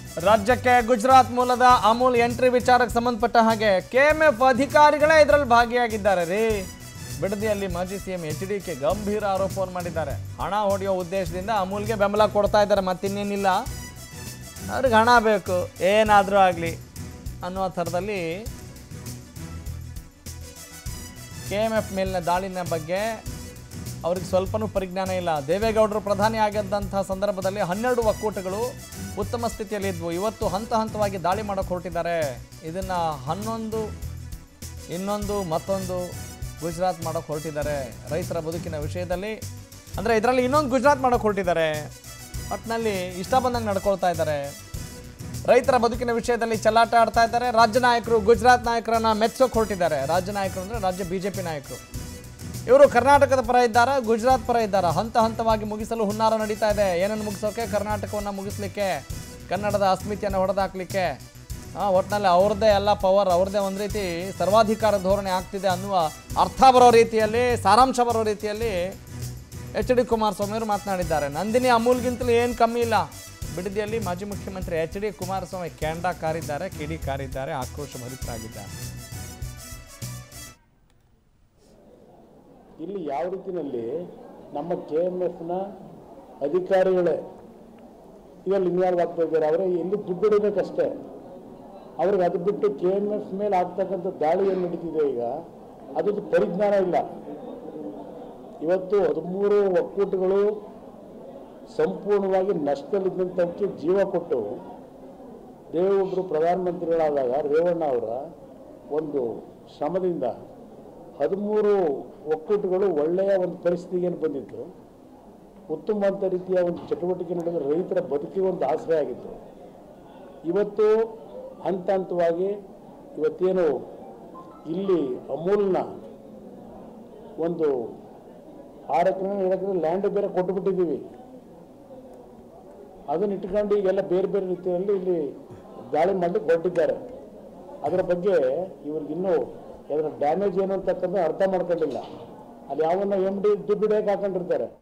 ರಾಜ್ಯಕ್ಕೆ ಗುಜರಾತ್ ಮೂಲದ ಅಮೂಲ್ ಎಂಟ್ರಿ ವಿಚಾರಕ್ಕೆ ಸಂಬಂಧಪಟ್ಟ ಹಾಗೆ ಕೆಎಂಎಫ್ ಅಧಿಕಾರಿಗಳೇ ಇದರಲ್ಲಿ ಭಾಗಿಯಾಗಿದ್ದಾರೆ ರೀ ಬಿಡದಿಯಲ್ಲಿ ಮಾಜಿ ಸಿಎಂ ಎಚ್ ಡಿ ಕೆ ಗಂಭೀರ ಆರೋಪವನ್ನು ಮಾಡಿದ್ದಾರೆ ಹಣ ಹೊಡೆಯೋ ಉದ್ದೇಶದಿಂದ ಅಮೂಲ್ಗೆ ಬೆಂಬಲ ಕೊಡ್ತಾ ಇದ್ದಾರೆ ಮತ್ತಿನ್ನೇನಿಲ್ಲ ಅವ್ರಿಗೆ ಹಣ ಬೇಕು ಏನಾದರೂ ಆಗಲಿ ಅನ್ನೋ ಥರದಲ್ಲಿ ಕೆ ಎಮ್ ಎಫ್ ಮೇಲಿನ ದಾಳಿನ ಬಗ್ಗೆ ಅವ್ರಿಗೆ ಸ್ವಲ್ಪನೂ ಪರಿಜ್ಞಾನ ಇಲ್ಲ ದೇವೇಗೌಡರು ಪ್ರಧಾನಿ ಆಗಿದ್ದಂಥ ಸಂದರ್ಭದಲ್ಲಿ ಹನ್ನೆರಡು ಒಕ್ಕೂಟಗಳು ಉತ್ತಮ ಸ್ಥಿತಿಯಲ್ಲಿ ಇದ್ವು ಇವತ್ತು ಹಂತ ಹಂತವಾಗಿ ದಾಳಿ ಮಾಡೋಕೆ ಹೊರಟಿದ್ದಾರೆ ಇದನ್ನು ಹನ್ನೊಂದು ಇನ್ನೊಂದು ಮತ್ತೊಂದು ಗುಜರಾತ್ ಮಾಡೋಕೆ ಹೊರಟಿದ್ದಾರೆ ರೈತರ ಬದುಕಿನ ವಿಷಯದಲ್ಲಿ ಅಂದರೆ ಇದರಲ್ಲಿ ಇನ್ನೊಂದು ಗುಜರಾತ್ ಮಾಡೋಕೆ ಹೊರಟಿದ್ದಾರೆ ಒಟ್ಟಿನಲ್ಲಿ ಇಷ್ಟ ಬಂದಂಗೆ ನಡ್ಕೊಳ್ತಾ ಇದ್ದಾರೆ ರೈತರ ಬದುಕಿನ ವಿಷಯದಲ್ಲಿ ಚೆಲ್ಲಾಟ ಆಡ್ತಾ ಇದ್ದಾರೆ ರಾಜ್ಯ ನಾಯಕರು ಗುಜರಾತ್ ನಾಯಕರನ್ನ ಮೆಚ್ಚೋಕೆ ಹೊರಟಿದ್ದಾರೆ ರಾಜ್ಯ ನಾಯಕರು ಅಂದರೆ ರಾಜ್ಯ ಬಿಜೆಪಿ ನಾಯಕರು ಇವರು ಕರ್ನಾಟಕದ ಪರ ಇದ್ದಾರಾ ಗುಜರಾತ್ ಪರ ಇದ್ದಾರಾ ಹಂತ ಹಂತವಾಗಿ ಮುಗಿಸಲು ಹುನ್ನಾರ ನಡೀತಾ ಇದೆ ಏನನ್ನು ಮುಗಿಸೋಕೆ ಕರ್ನಾಟಕವನ್ನು ಮುಗಿಸ್ಲಿಕ್ಕೆ ಕನ್ನಡದ ಅಸ್ಮಿತೆಯನ್ನು ಹೊಡೆದಾಕ್ಲಿಕ್ಕೆ ಆ, ಒಟ್ನಲ್ಲಿ ಅವ್ರದ್ದೇ ಎಲ್ಲ ಪವರ್ ಅವ್ರದ್ದೇ ಒಂದು ರೀತಿ ಸರ್ವಾಧಿಕಾರ ಧೋರಣೆ ಆಗ್ತಿದೆ ಅನ್ನುವ ಅರ್ಥ ಬರೋ ರೀತಿಯಲ್ಲಿ ಸಾರಾಂಶ ಬರೋ ರೀತಿಯಲ್ಲಿ ಎಚ್ ಡಿ ಕುಮಾರಸ್ವಾಮಿ ಅವರು ಮಾತನಾಡಿದ್ದಾರೆ ನಂದಿನಿ ಅಮೂಲ್ಗಿಂತಲೂ ಏನು ಕಮ್ಮಿ ಇಲ್ಲ ಬಿಡದಿಯಲ್ಲಿ ಮಾಜಿ ಮುಖ್ಯಮಂತ್ರಿ ಎಚ್ ಡಿ ಕುಮಾರಸ್ವಾಮಿ ಕೆಂಡ ಕಾರಿದ್ದಾರೆ ಕಿಡಿ ಕಾರಿದ್ದಾರೆ ಆಕ್ರೋಶ ಭರಿತರಾಗಿದ್ದಾರೆ ಇಲ್ಲಿ ಯಾವ ರೀತಿಯಲ್ಲಿ ನಮ್ಮ ಕೆ ಎಮ್ ಎಫ್ನ ಅಧಿಕಾರಿಗಳೇ ಇದರಲ್ಲಿ ಇನ್ವಾಲ್ವ್ ಆಗ್ತಾ ಇದ್ದಾರೆ ಅವರೇ ಎಲ್ಲಿ ದುಡ್ಡು ಹೊಡಿಬೇಕಷ್ಟೇ ಅವ್ರಿಗೆ ಅದು ಬಿಟ್ಟು ಕೆ ಎಮ್ ಎಫ್ ಮೇಲೆ ಆಗ್ತಕ್ಕಂಥ ದಾಳಿ ಏನು ನಡೀತಿದೆ ಈಗ ಅದ್ರದ್ದು ಪರಿಜ್ಞಾನ ಇಲ್ಲ ಇವತ್ತು ಹದಿಮೂರು ಒಕ್ಕೂಟಗಳು ಸಂಪೂರ್ಣವಾಗಿ ನಷ್ಟದಲ್ಲಿದ್ದಂಥವಕ್ಕೆ ಜೀವ ಕೊಟ್ಟು ದೇವೇಗೌಡರು ಪ್ರಧಾನಮಂತ್ರಿಗಳಾದಾಗ ರೇವಣ್ಣ ಅವರ ಒಂದು ಶ್ರಮದಿಂದ ಹದಿಮೂರು ಒಕ್ಕೂಟಗಳು ಒಳ್ಳೆಯ ಒಂದು ಪರಿಸ್ಥಿತಿಗೆ ಏನು ಬಂದಿತ್ತು ಉತ್ತಮವಾದ ರೀತಿಯ ಒಂದು ಚಟುವಟಿಕೆ ನಡೆದ ರೈತರ ಬದುಕಿಗೆ ಒಂದು ಆಶ್ರಯ ಆಗಿತ್ತು ಇವತ್ತು ಹಂತ ಹಂತವಾಗಿ ಇವತ್ತೇನು ಇಲ್ಲಿ ಅಮೂಲ್ನ ಒಂದು ಆರು ಎಕರೆ ಏಳು ಎಕರೆ ಲ್ಯಾಂಡ್ ಬೇರೆ ಕೊಟ್ಟು ಬಿಟ್ಟಿದ್ದೀವಿ ಅದನ್ನ ಇಟ್ಕೊಂಡು ಈಗೆಲ್ಲ ಬೇರೆ ಬೇರೆ ರೀತಿಯಲ್ಲಿ ಇಲ್ಲಿ ದಾಳಿ ಮಾಡಲಿಕ್ಕೆ ಹೊರಟಿದ್ದಾರೆ ಅದರ ಬಗ್ಗೆ ಇವ್ರಿಗಿನ್ನೂ ಅದರ ಡ್ಯಾಮೇಜ್ ಏನು ಅಂತಕ್ಕಂಥ ಅರ್ಥ ಮಾಡ್ಕೊಂಡಿಲ್ಲ ಅಲ್ಲಿ ಯಾವನ್ನ ಎಮ್ ಡಿ ದುಡ್ಡು ಹಿಡಿಯಕ್ಕೆ ಹಾಕೊಂಡಿರ್ತಾರೆ